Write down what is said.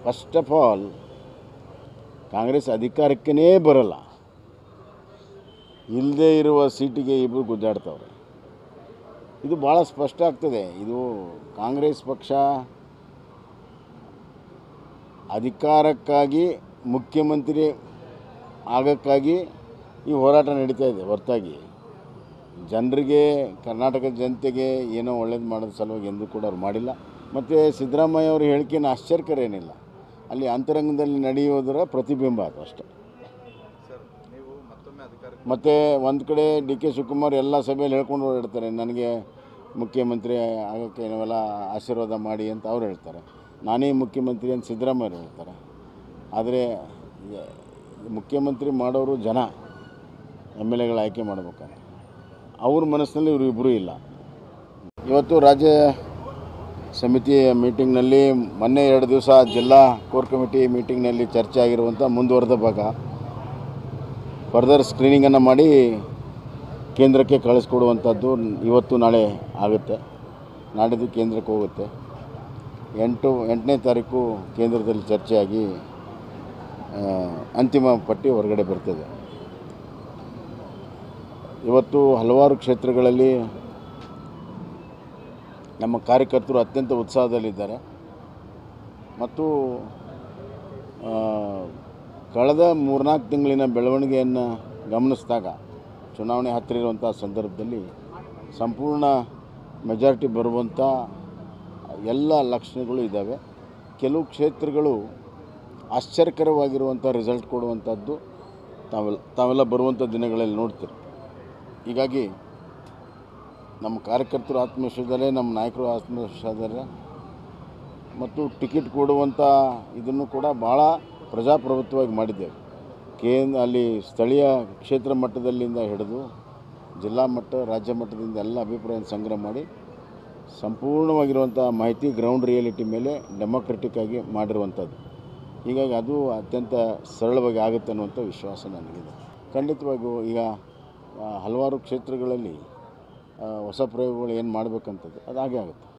first of all Congress ಅಧಿಕಾರಕ್ಕೇ ಬರಲ್ಲ ಇಲ್ಲದೇ ಇರುವ ಸೀಟಿಗೆ ಇಬ್ಬರು ಗುದ್ದಾಡ್ತವ್ರೆ ಇದು ಭಾಳ ಸ್ಪಷ್ಟ ಆಗ್ತದೆ ಇದು ಕಾಂಗ್ರೆಸ್ ಪಕ್ಷ ಅಧಿಕಾರಕ್ಕಾಗಿ ಮುಖ್ಯಮಂತ್ರಿ ಆಗಕ್ಕಾಗಿ ಈ ಹೋರಾಟ ನಡೀತಾ ಇದೆ ಹೊರತಾಗಿ ಜನರಿಗೆ ಕರ್ನಾಟಕದ ಜನತೆಗೆ ಏನೋ ಒಳ್ಳೇದು ಮಾಡೋದ್ರ ಸಲುವಾಗಿ ಎಂದೂ ಕೂಡ ಅವ್ರು ಮಾಡಿಲ್ಲ ಮತ್ತು ಸಿದ್ದರಾಮಯ್ಯ ಅವ್ರ ಹೇಳಿಕೆಯನ್ನು ಆಶ್ಚರ್ಯಕರ ಏನಿಲ್ಲ ಅಲ್ಲಿ ಅಂತರಂಗದಲ್ಲಿ ನಡೆಯೋದರ ಪ್ರತಿಬಿಂಬ ಅದು ಅಷ್ಟೇ ಸರ್ ನೀವು ಮತ್ತೊಮ್ಮೆ ಅಧಿಕಾರಕ್ಕೆ ಮತ್ತು ಒಂದು ಕಡೆ ಡಿ ಕೆ ಶಿವಕುಮಾರ್ ಎಲ್ಲ ಸಭೆಯಲ್ಲಿ ಹೇಳ್ಕೊಂಡು ಓಡಾಡ್ತಾರೆ ನನಗೆ ಮುಖ್ಯಮಂತ್ರಿ ಆಗೋಕ್ಕೆ ನಾವೆಲ್ಲ ಆಶೀರ್ವಾದ ಮಾಡಿ ಅಂತ ಅವ್ರು ಹೇಳ್ತಾರೆ ನಾನೇ ಮುಖ್ಯಮಂತ್ರಿ ಅಂತ ಸಿದ್ದರಾಮಯ್ಯ ಹೇಳ್ತಾರೆ ಆದರೆ ಈ- ಮುಖ್ಯಮಂತ್ರಿ ಮಾಡೋರು ಜನ ಎಮ್ ಎಲ್ ಎಗಳು ಆಯ್ಕೆ ಮಾಡ್ಬೇಕಾದ್ರೆ ಅವ್ರ ಮನಸ್ಸಿನಲ್ಲಿ ಇವರು ಇಬ್ಬರೂ ಇಲ್ಲ ಇವತ್ತು ರಾಜ್ಯ ಸಮಿತಿ ಮೀಟಿಂಗ್ನಲ್ಲಿ ಮೊನ್ನೆ ಎರಡು ದಿವಸ ಜಿಲ್ಲಾ ಕೋರ್ ಕಮಿಟಿ ಮೀಟಿಂಗ್ನಲ್ಲಿ ಚರ್ಚೆ ಆಗಿರುವಂಥ ಮುಂದುವರೆದ ಭಾಗ ಫರ್ದರ್ ಸ್ಕ್ರೀನಿಂಗನ್ನು ಮಾಡಿ ಕೇಂದ್ರಕ್ಕೆ ಕಳಿಸ್ಕೊಡುವಂಥದ್ದು ಇವತ್ತು ನಾಳೆ ಆಗುತ್ತೆ ನಾಡಿದ್ದು ಕೇಂದ್ರಕ್ಕೆ ಹೋಗುತ್ತೆ ಎಂಟು ಎಂಟನೇ ತಾರೀಕು ಕೇಂದ್ರದಲ್ಲಿ ಚರ್ಚೆಯಾಗಿ ಆ, ಅಂತಿಮ ಪಟ್ಟಿ ಹೊರಗಡೆ ಬರ್ತದೆ ಇವತ್ತು ಹಲವಾರು ಕ್ಷೇತ್ರಗಳಲ್ಲಿ ನಮ್ಮ ಕಾರ್ಯಕರ್ತರು ಅತ್ಯಂತ ಉತ್ಸಾಹದಲ್ಲಿದ್ದಾರೆ ಮತ್ತು ಆ, ಕಳೆದ ಮೂರ್ನಾಲ್ಕು ತಿಂಗಳಿನ ಬೆಳವಣಿಗೆಯನ್ನು ಗಮನಿಸಿದಾಗ ಚುನಾವಣೆ ಹತ್ತಿರ ಇರುವಂಥ ಸಂದರ್ಭದಲ್ಲಿ ಸಂಪೂರ್ಣ ಮೆಜಾರಿಟಿ ಬರುವಂಥ ಎಲ್ಲ ಲಕ್ಷಣಗಳು ಇದ್ದಾವೆ ಕೆಲವು ಕ್ಷೇತ್ರಗಳು ಆಶ್ಚರ್ಯಕರವಾಗಿರುವಂಥ ರಿಸಲ್ಟ್ ಕೊಡುವಂಥದ್ದು ತಾವೆಲ್ಲ ತಾವೆಲ್ಲ ಬರುವಂಥ ದಿನಗಳಲ್ಲಿ ನೋಡ್ತೀರಿ ಹೀಗಾಗಿ ನಮ್ಮ ಕಾರ್ಯಕರ್ತರು ಆತ್ಮವಿಶ್ವಾಸದಲ್ಲೇ ನಮ್ಮ ನಾಯಕರು ಆತ್ಮವಿಶ್ವಾಸದಲ್ಲೇ ಮತ್ತು ಟಿಕೆಟ್ ಕೊಡುವಂಥ ಇದನ್ನು ಕೂಡ ಭಾಳ ಪ್ರಜಾಪ್ರಭುತ್ವವಾಗಿ ಮಾಡಿದ್ದೇವೆ ಕೇಂದ್ರ ಅಲ್ಲಿ ಸ್ಥಳೀಯ ಕ್ಷೇತ್ರ ಮಟ್ಟದಲ್ಲಿಂದ ಹಿಡಿದು ಜಿಲ್ಲಾ ಮಟ್ಟ ರಾಜ್ಯ ಮಟ್ಟದಿಂದ ಎಲ್ಲ ಅಭಿಪ್ರಾಯ ಸಂಗ್ರಹ ಮಾಡಿ ಸಂಪೂರ್ಣವಾಗಿರುವಂಥ ಮಾಹಿತಿ ಗ್ರೌಂಡ್ ರಿಯಾಲಿಟಿ ಮೇಲೆ ಡೆಮೋಕ್ರೆಟಿಕ್ ಆಗಿ ಮಾಡಿರುವಂಥದ್ದು ಹೀಗಾಗಿ ಅದು ಅತ್ಯಂತ ಸರಳವಾಗಿ ಆಗುತ್ತೆ ಅನ್ನುವಂಥ ವಿಶ್ವಾಸ ನನಗಿದೆ ಖಂಡಿತವಾಗಿಯೂ ಈಗ ಆ, ಹಲವಾರು ಕ್ಷೇತ್ರಗಳಲ್ಲಿ ಆ, ಹೊಸ ಪ್ರಯೋಗಗಳು ಏನು ಮಾಡಬೇಕಂತದ್ದು ಅದು ಹಾಗೆ ಆಗುತ್ತೆ